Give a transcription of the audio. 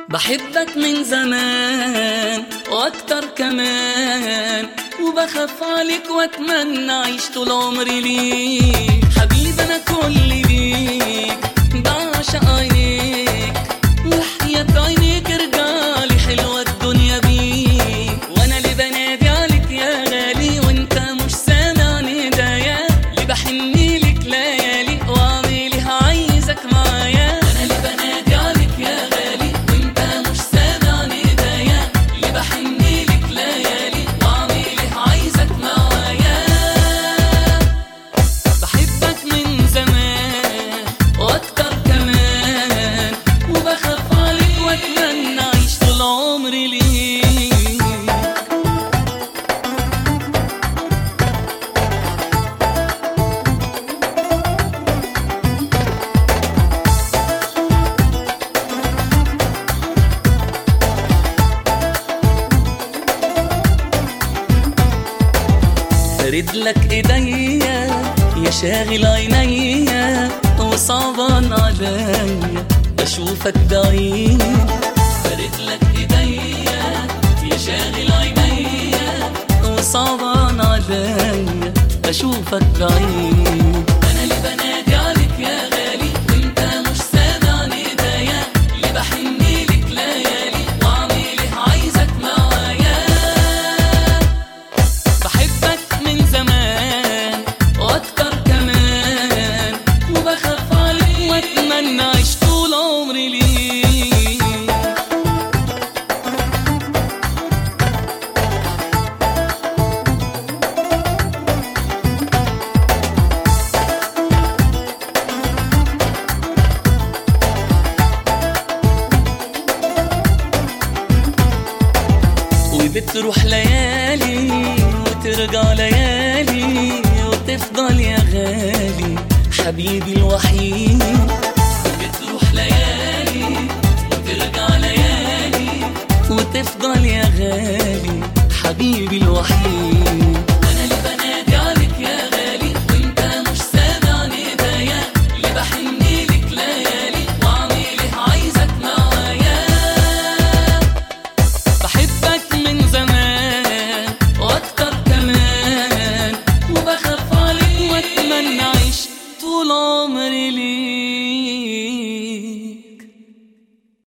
بحبك من زمان واكتر كمان وبخاف عليك واتمنى اعيش طول عمري ليك حبيبي انا كل ليك بعشق عينيك وحياة عينيك ارجعلي حلوة الدنيا بيك وانا اللي بنادي عليك يا غالي وانت مش سامع ندايا اللي بحني لك ليالي واعملي عايزك معايا انا اللي بنادي عليك يا غالي وانت مش سامع ندايا اللي بحني لك ليالي واعملي عايزك معايا بحبك من زمان واكتر كمان وبخاف عليك واتمنى اعيش طول عمري ليك فرد لك ايديا يا شاغل عينيا وصعبان عليا اشوفك بعيد فرد لك ايديا يا شاغل عينيا وصعبان عليا اشوفك بعيد انا اللي بنادي عليك يا غالي وانت مش سامع ندايا اللي بحني لك ليالي واعملي عايزك معايا بحبك من زمان واكتر كمان وبخاف عليك واتمنى اعيش طول عمري ليك وبتروح ليالي وترجع ليالي وتفضل يا غالي حبيبي الوحيد بتروح ليالي وترجع ليالي وتفضل يا غالي حبيبي الوحيد